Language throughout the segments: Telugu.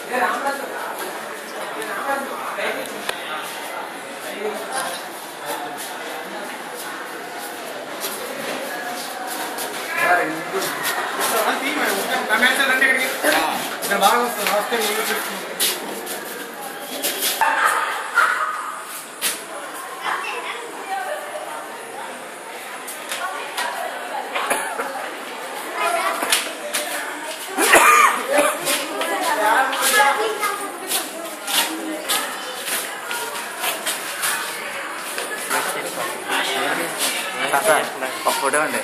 ఇక్కడ బాగా వస్తుంది వస్తే నేను చూసుకుంటాను ఒక ఫోటో అండి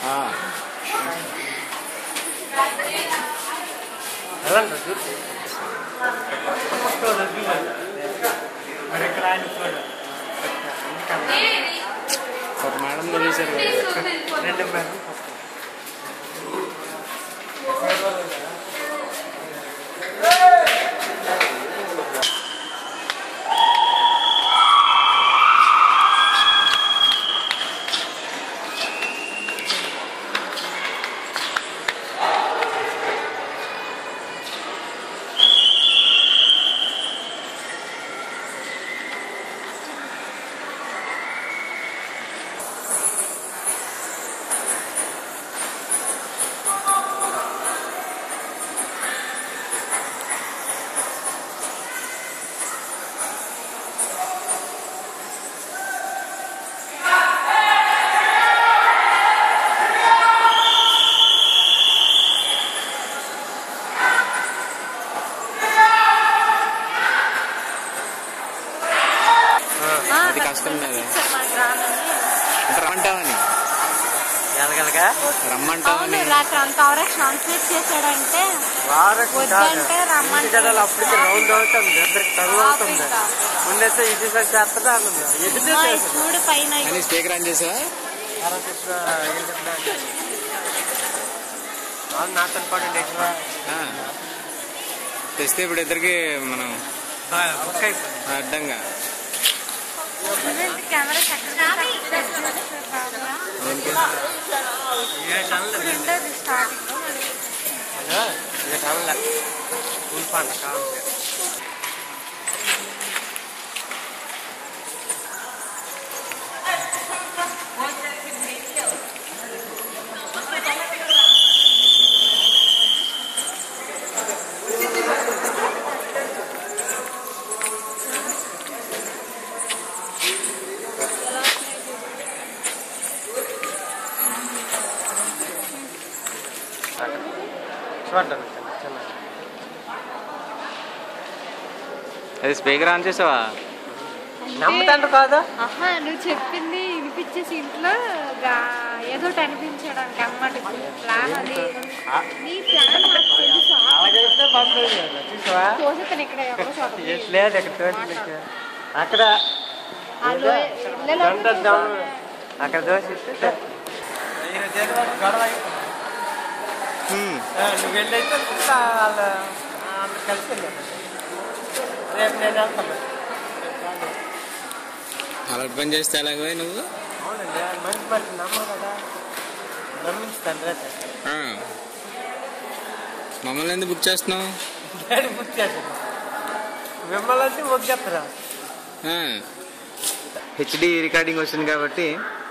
ఒక మేడం తెలిసారు రెండు మేడం అది కష్టం కదా అంటే రమ్మంటామని ఎలాగలగా అవును రమ్మంటామని రాత్రి అంత ఆవరేషన్ ట్రాన్స్లేట్ చేశాడంటే వారం వద్దంటే రమ్మంటే అప్పటికి రౌండ్ అవుతుంది ఇద్దరికి చదువు అవుతుంది ఆఫ్రికా. ముందైతే ఇది చేస్తా అన్నది ఎదుటే ఆ, ఈ చూడు పైన అని స్పీకర్ ఆన్ చేసావా నాతో ఇంపార్టెంట్ ఎక్కువ ఆ. తెస్తే ఇప్పుడు ఇద్దరికి మనం బుక్ అయిపోయింది అడ్డంగా కెమెరా దేనికి ఏ ఛానల్ స్టార్టింగ్ ఏ ఛానల్ ఫుల్ పంట కావాలి చూడండి చిన్న అది స్పీకర్ ఆన్ చేసావా నమ్ముతాండ్రు కాదా ఆహా నువ్వు చెప్పింది వినిపించేసి ఇంట్లో గా- ఏదో ఒకటి అనిపించడానికి అన్నమాట ప్లాన్ అది నీ ప్లాన్ నాకు తెలుసా అలా చేస్తే బాగుంది కదా చూసావా తోసేతను ఇక్కడ ఎవరో చోట ఎట్ లేదు ఇక్కడ తోసి అక్కడ ఆ లో- ఇళ్ళలో గంట డౌన్ అక్కడ దోశ ఇస్తే హ్మ్. నువ్వు వెళ్ళైతే కుక్క వాళ్ళ వాళ్ళు కలిసి వెళ్ళారు రేపు నేను వెళ్తాను అలా పని చేస్తే ఎలాగో నువ్వు అవునండి మంచి మంచి నమ్మరు కదా నమ్మించుతాను రేపు ఆ. మమ్మల్ని ఎందుకు బుక్ చేస్తున్నావు డాడీ బుక్ చేశాను మిమ్మల్ని అంటే బుక్ చేస్తారా హెచ్డి రికార్డింగ్ వచ్చింది కాబట్టి